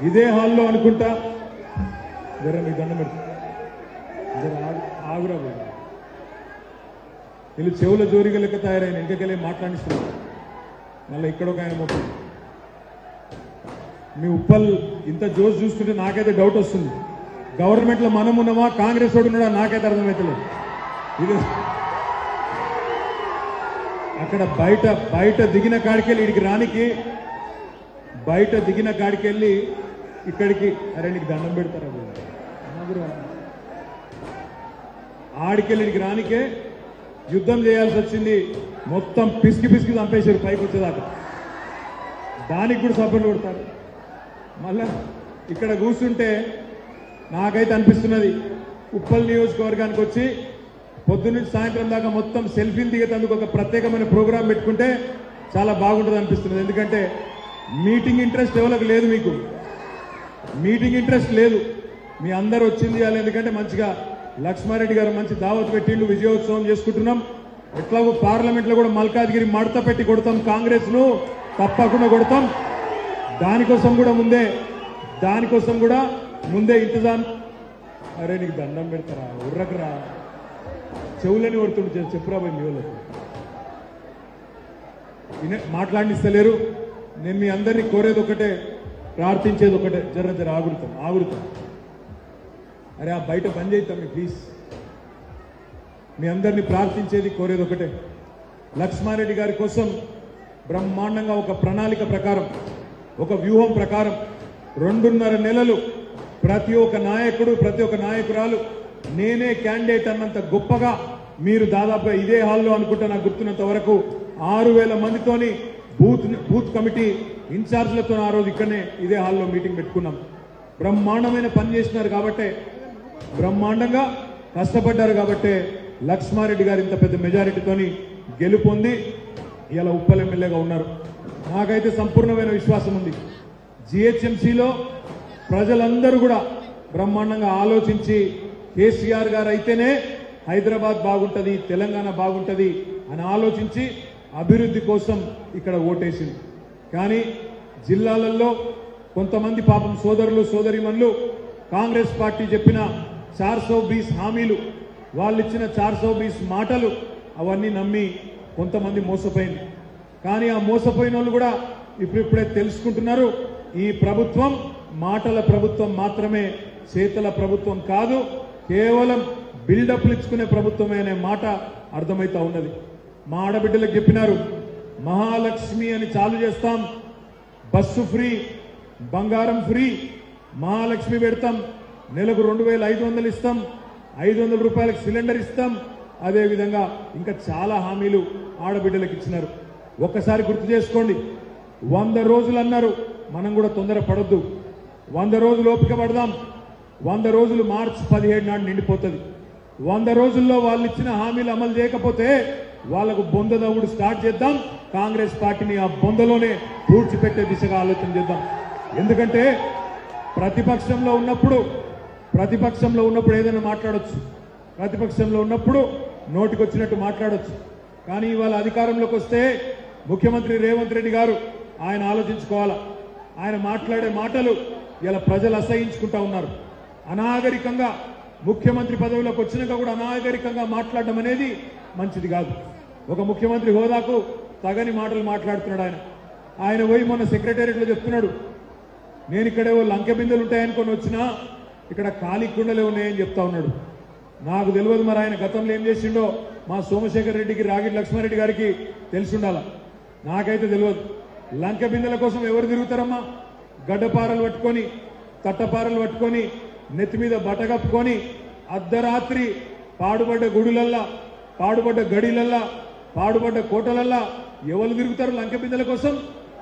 ఇదే హాల్లో అనుకుంటా జర మీ దండం పెడతా జర ఆగు- ఆగురా బాబు. వీళ్ళు చెవుల జోరిగా లెక్క తయారైన ఇంకెళ్ళి మాట్లాడిస్తున్నారు మళ్ళీ ఇక్కడ ఒక ఆయన మొత్తం మీ ఉప్పల్ ఇంత జోష్ చూస్తుంటే నాకైతే డౌట్ వస్తుంది గవర్నమెంట్లో మనం ఉన్నామా కాంగ్రెస్ వాడు ఉన్నాడా నాకైతే అర్థమవుతలేదు ఇది అక్కడ బయట బయట దిగిన కాడికెళ్ళి ఇడికి రానికి బయట దిగిన కాడికెళ్ళి ఇక్కడికి అరే నీకు దండం పెడతారా వీళ్ళు? ఆగురా. ఆడికెళ్ళి ఇడికి రానికే యుద్ధం చేయాల్సి వచ్చింది మొత్తం పిసికి పిసికి చంపేశారు పైకి వచ్చేదాకా దానికి కూడా సపోర్ట్ కొడతారు మళ్ళా ఇక్కడ కూర్చుంటే నాకైతే అనిపిస్తున్నది ఉప్పల్ నియోజకవర్గానికి వచ్చి పొద్దున్నుంచి సాయంత్రం దాకా మొత్తం సెల్ఫీలు దిగేందుకు ఒక ప్రత్యేకమైన ప్రోగ్రాం పెట్టుకుంటే చాలా బాగుంటుంది అనిపిస్తున్నది ఎందుకంటే మీటింగ్ ఇంట్రెస్ట్ ఎవరికి లేదు మీకు మీటింగ్ ఇంట్రెస్ట్ లేదు మీ అందరూ వచ్చింది చేయాలి ఎందుకంటే మంచిగా లక్ష్మారెడ్డి గారు మంచి దావత్ పెట్టిండు విజయోత్సవం చేసుకుంటున్నాం ఎట్లాగో పార్లమెంట్ లో కూడా మల్కాజ్గిరి మడత పెట్టి కొడతాం కాంగ్రెస్ ను తప్పకుండా కొడతాం దానికోసం కూడా ముందే దానికోసం కూడా ముందే ఇంతజాం అరే నీకు దండం పెడతారా ఉర్రకరా చెవులని కొడుతుంటే చెప్పురా పోయి మీ వాళ్ళకి ఇనే- మాట్లాడిస్తలేరు నేను మీ అందరినీ కోరేది ఒకటే ప్రార్థించేది ఒకటే జర జర ఆగురుతాం ఆగురుతాం అరే ఆ బయట బంద్ చేయిద్దాం మీ ప్లీజ్ మీ అందరినీ ప్రార్థించేది కోరేది ఒకటే లక్ష్మారెడ్డి గారి కోసం బ్రహ్మాండంగా ఒక ప్రణాళిక ప్రకారం ఒక వ్యూహం ప్రకారం రెండున్నర నెలలు ప్రతి ఒక్క నాయకుడు ప్రతి ఒక్క నాయకురాలు నేనే క్యాండిడేట్ అన్నంత గొప్పగా మీరు దాదాపుగా ఇదే హాల్లో అనుకుంటా నాకు గుర్తున్నంత వరకు ఆరు వేల మందితోని బూత్ బూత్ కమిటీ ఇన్ఛార్జ్లతో ఆ రోజు ఇక్కడనే ఇదే హాల్లో మీటింగ్ పెట్టుకున్నాం బ్రహ్మాండమైన పని చేసినారు కాబట్టే బ్రహ్మాండంగా కష్టపడ్డారు కాబట్టే లక్ష్మారెడ్డి గారు ఇంత పెద్ద మెజారిటీతోని గెలుపొంది ఇలా ఉప్పల్ ఎమ్మెల్యేగా ఉన్నారు నాకైతే సంపూర్ణమైన విశ్వాసం ఉంది జిహెచ్ఎంసీలో ప్రజలందరూ కూడా బ్రహ్మాండంగా ఆలోచించి కేసీఆర్ గారు అయితేనే హైదరాబాద్ బాగుంటది తెలంగాణ బాగుంటది అని ఆలోచించి అభివృద్ధి కోసం ఇక్కడ ఓటేసింది కానీ జిల్లాలలో కొంతమంది పాపం సోదరులు సోదరిమణులు కాంగ్రెస్ పార్టీ చెప్పిన చార్ సో బీస్ హామీలు వాళ్ళు ఇచ్చిన చార్ సో బీస్ మాటలు అవన్నీ నమ్మి కొంతమంది మోసపోయింది కానీ ఆ మోసపోయిన వాళ్ళు కూడా ఇప్పుడిప్పుడే తెలుసుకుంటున్నారు ఈ ప్రభుత్వం మాటల ప్రభుత్వం మాత్రమే చేతల ప్రభుత్వం కాదు కేవలం బిల్డప్లు ఇచ్చుకునే ప్రభుత్వమే అనే మాట అర్థమైతా ఉన్నది మా ఆడబిడ్డలకు చెప్పినారు మహాలక్ష్మి అని చాలు చేస్తాం బస్సు ఫ్రీ బంగారం ఫ్రీ మహాలక్ష్మి పెడతాం నెలకు రెండు వేల ఐదు వందలు ఇస్తాం ఐదు వందల రూపాయలకు సిలిండర్ ఇస్తాం అదే విధంగా ఇంకా చాలా హామీలు ఆడబిడ్డలకు ఇచ్చినారు ఒక్కసారి గుర్తు చేసుకోండి వంద రోజులు అన్నారు మనం కూడా తొందర పడొద్దు వంద రోజులు ఓపిక పడదాం వంద రోజులు మార్చి పదిహేడు నాడు నిండిపోతుంది వంద రోజుల్లో వాళ్ళు ఇచ్చిన హామీలు అమలు చేయకపోతే వాళ్లకు బొంద దవ్వుడు స్టార్ట్ చేద్దాం కాంగ్రెస్ పార్టీని ఆ బొందలోనే పూడ్చిపెట్టే దిశగా ఆలోచన చేద్దాం ఎందుకంటే ప్రతిపక్షంలో ఉన్నప్పుడు ప్రతిపక్షంలో ఉన్నప్పుడు ఏదైనా మాట్లాడొచ్చు ప్రతిపక్షంలో ఉన్నప్పుడు నోటికొచ్చినట్టు మాట్లాడొచ్చు కానీ ఇవాళ అధికారంలోకి వస్తే ముఖ్యమంత్రి రేవంత్ రెడ్డి గారు ఆయన ఆలోచించుకోవాలా ఆయన మాట్లాడే మాటలు ఇలా ప్రజలు అసహించుకుంటా ఉన్నారు అనాగరికంగా ముఖ్యమంత్రి పదవిలోకి వచ్చినాక కూడా అనాగరికంగా మాట్లాడడం అనేది మంచిది కాదు ఒక ముఖ్యమంత్రి హోదాకు తగని మాటలు మాట్లాడుతున్నాడు ఆయన ఆయన పోయి మొన్న సెక్రటేరియట్లో చెప్తున్నాడు నేను ఇక్కడేవో లంకె బిందెలు ఉంటాయనుకొని వచ్చినా ఇక్కడ ఖాళీ కుండలే ఉన్నాయని చెప్తా ఉన్నాడు నాకు తెలియదు మరి ఆయన గతంలో ఏం చేసిండో మా సోమశేఖర్ రెడ్డికి రాగిడి లక్ష్మారెడ్డి గారికి తెలిసి ఉండాల నాకైతే తెలియదు లంక బిందెల కోసం ఎవరు తిరుగుతారమ్మా గడ్డపారలు పట్టుకొని తట్టపారలు పట్టుకొని నెత్తి మీద బట్ట కప్పుకొని అర్ధరాత్రి పాడుబడ్డ గుడులల్లా పాడుబడ్డ గడిలల్లా పాడుబడ్డ కోటలల్లా ఎవరు తిరుగుతారు లంక బిందెల కోసం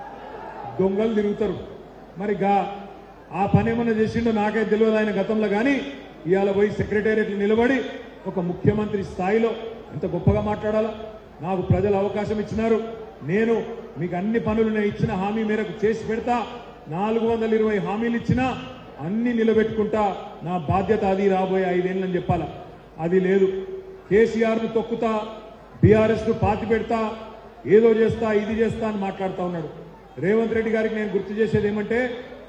దొంగలు తిరుగుతారు మరి గా ఆ పని ఏమన్నా చేసిండో నాకైతే తెలియదు ఆయన గతంలో కానీ ఇవాళ పోయి సెక్రటేరియట్లు నిలబడి ఒక ముఖ్యమంత్రి స్థాయిలో ఎంత గొప్పగా మాట్లాడాలా నాకు ప్రజలు అవకాశం ఇచ్చినారు నేను మీకు అన్ని పనులు నేను ఇచ్చిన హామీ మేరకు చేసి పెడతా నాలుగు వందల ఇరవై హామీలు ఇచ్చినా అన్ని నిలబెట్టుకుంటా నా బాధ్యత అది రాబోయే ఐదేళ్ళని చెప్పాలా అది లేదు కేసీఆర్ ను తొక్కుతా బీఆర్ఎస్ ను పాతి పెడతా ఏదో చేస్తా ఇది చేస్తా అని మాట్లాడుతా ఉన్నాడు రేవంత్ రెడ్డి గారికి నేను గుర్తు చేసేది ఏమంటే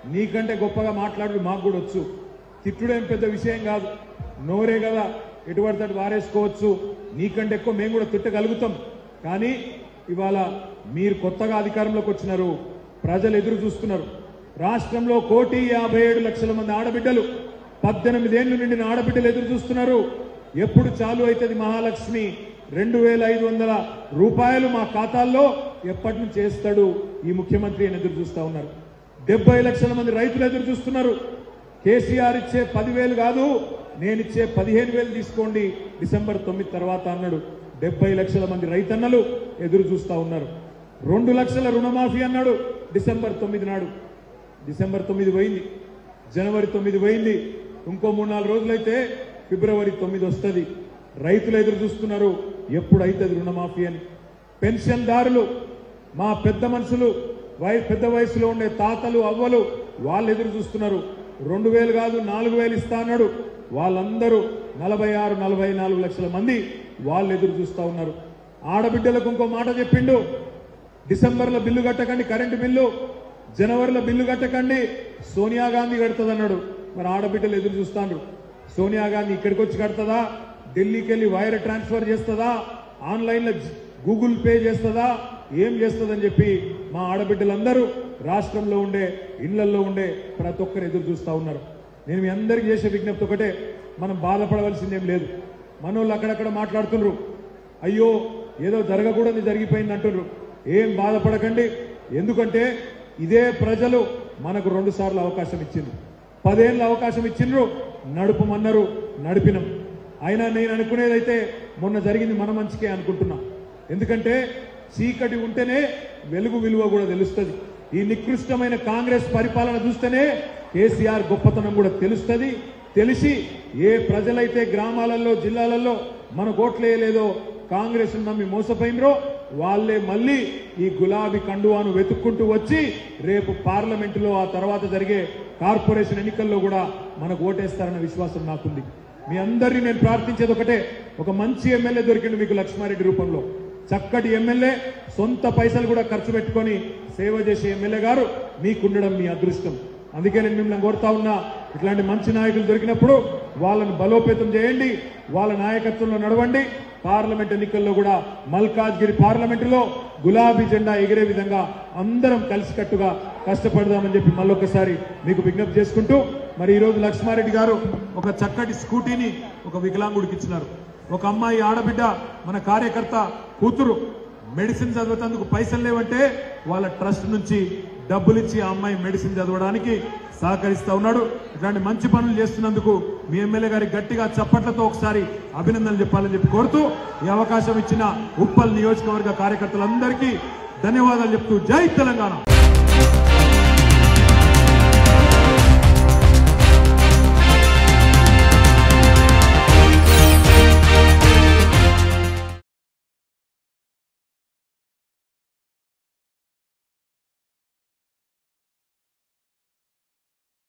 నీకంటే గొప్పగా మాట్లాడు మాకు కూడా వచ్చు తిట్టుడేం పెద్ద విషయం కాదు నోరే కదా ఎటువంటి అటు వారేసుకోవచ్చు నీకంటే ఎక్కువ మేము కూడా తిట్టగలుగుతాం కానీ ఇవాళ మీరు కొత్తగా అధికారంలోకి వచ్చినారు ప్రజలు ఎదురు చూస్తున్నారు రాష్ట్రంలో కోటి యాభై ఏడు లక్షల మంది ఆడబిడ్డలు పద్దెనిమిదేళ్లు నిండిన ఆడబిడ్డలు ఎదురు చూస్తున్నారు ఎప్పుడు చాలు అవుతుంది మహాలక్ష్మి రెండు వేల ఐదు వందల రూపాయలు మా ఖాతాల్లో ఎప్పటి నుంచి చేస్తాడు ఈ ముఖ్యమంత్రి అని ఎదురు చూస్తా ఉన్నారు డెబ్బై లక్షల మంది రైతులు ఎదురు చూస్తున్నారు కేసీఆర్ ఇచ్చే పదివేలు కాదు నేను ఇచ్చే పదిహేను వేలు తీసుకోండి డిసెంబర్ తొమ్మిది తర్వాత అన్నాడు డెబ్బై లక్షల మంది రైతన్నలు ఎదురు చూస్తా ఉన్నారు రెండు లక్షల రుణమాఫీ అన్నాడు డిసెంబర్ తొమ్మిది నాడు డిసెంబర్ తొమ్మిది పోయింది జనవరి తొమ్మిది పోయింది ఇంకో మూడు నాలుగు రోజులైతే ఫిబ్రవరి తొమ్మిది వస్తుంది రైతులు ఎదురు చూస్తున్నారు ఎప్పుడు అవుతుంది రుణమాఫీ అని పెన్షన్దారులు మా పెద్ద మనుషులు వయ పెద్ద వయసులో ఉండే తాతలు అవ్వలు వాళ్ళు ఎదురు చూస్తున్నారు రెండు వేలు కాదు నాలుగు వేలు ఇస్తా అన్నాడు వాళ్ళందరూ నలభై ఆరు నలభై నాలుగు లక్షల మంది వాళ్ళు ఎదురు చూస్తా ఉన్నారు ఆడబిడ్డలకు ఇంకో మాట చెప్పిండు డిసెంబర్లో బిల్లు కట్టకండి కరెంటు బిల్లు జనవరిలో బిల్లు కట్టకండి సోనియా గాంధీ కడుతుంది అన్నాడు మరి ఆడబిడ్డలు ఎదురు చూస్తాండ్రు సోనియా గాంధీ ఇక్కడికి వచ్చి కడుతుందా ఢిల్లీకి వెళ్ళి వైర్ ట్రాన్స్ఫర్ చేస్తుందా ఆన్లైన్లో గూగుల్ పే చేస్తుందా ఏం చేస్తుందని చెప్పి మా ఆడబిడ్డలందరూ రాష్ట్రంలో ఉండే ఇళ్లల్లో ఉండే ప్రతి ఒక్కరు ఎదురు చూస్తా ఉన్నారు నేను మీ అందరికీ చేసే విజ్ఞప్తి ఒకటే మనం బాధపడవలసిందేం లేదు మనోళ్ళు అక్కడక్కడ మాట్లాడుతున్నారు అయ్యో ఏదో జరగకూడదు జరిగిపోయింది అంటున్నారు ఏం బాధపడకండి ఎందుకంటే ఇదే ప్రజలు మనకు రెండు సార్లు అవకాశం ఇచ్చింది పదేళ్ళ అవకాశం ఇచ్చిండ్రు నడుపుమన్నారు నడిపినాం అయినా నేను అనుకునేదైతే మొన్న జరిగింది మన మంచికే అనుకుంటున్నా ఎందుకంటే చీకటి ఉంటేనే వెలుగు విలువ కూడా తెలుస్తుంది ఈ నికృష్టమైన కాంగ్రెస్ పరిపాలన చూస్తేనే కేసీఆర్ గొప్పతనం కూడా తెలుస్తుంది తెలిసి ఏ ప్రజలైతే గ్రామాలలో జిల్లాలలో మన ఓట్లేయలేదో కాంగ్రెస్ నమ్మి మోసపోయినరో వాళ్ళే మళ్ళీ ఈ గులాబీ కండువాను వెతుక్కుంటూ వచ్చి రేపు పార్లమెంటులో ఆ తర్వాత జరిగే కార్పొరేషన్ ఎన్నికల్లో కూడా మనకు ఓటేస్తారన్న విశ్వాసం నాకుంది మీ అందరినీ నేను ప్రార్థించేది ఒకటే ఒక మంచి ఎమ్మెల్యే దొరికిండు మీకు లక్ష్మారెడ్డి రూపంలో చక్కటి ఎమ్మెల్యే సొంత పైసలు కూడా ఖర్చు పెట్టుకొని సేవ చేసే ఎమ్మెల్యే గారు మీకుండడం మీ అదృష్టం అందుకే నేను మిమ్మల్ని కోరుతా ఉన్నా ఇట్లాంటి మంచి నాయకులు దొరికినప్పుడు వాళ్ళను బలోపేతం చేయండి వాళ్ళ నాయకత్వంలో నడవండి పార్లమెంట్ ఎన్నికల్లో కూడా మల్కాజ్గిరి పార్లమెంటులో గులాబీ జెండా ఎగిరే విధంగా అందరం కలిసికట్టుగా కష్టపడదామని చెప్పి మళ్ళొకసారి మీకు విజ్ఞప్తి చేసుకుంటూ మరి ఈ రోజు లక్ష్మారెడ్డి గారు ఒక చక్కటి స్కూటీని ఒక వికలాంగుడికి ఇచ్చినారు ఒక అమ్మాయి ఆడబిడ్డ మన కార్యకర్త కూతురు మెడిసిన్ చదివేందుకు పైసలు లేవంటే వాళ్ళ ట్రస్ట్ నుంచి డబ్బులు ఇచ్చి ఆ అమ్మాయి మెడిసిన్ చదవడానికి సహకరిస్తా ఉన్నాడు ఇట్లాంటి మంచి పనులు చేస్తున్నందుకు మీ ఎమ్మెల్యే గారికి గట్టిగా చప్పట్లతో ఒకసారి అభినందనలు చెప్పాలని చెప్పి కోరుతూ ఈ అవకాశం ఇచ్చిన ఉప్పల్ నియోజకవర్గ కార్యకర్తలందరికీ ధన్యవాదాలు చెప్తూ జై తెలంగాణ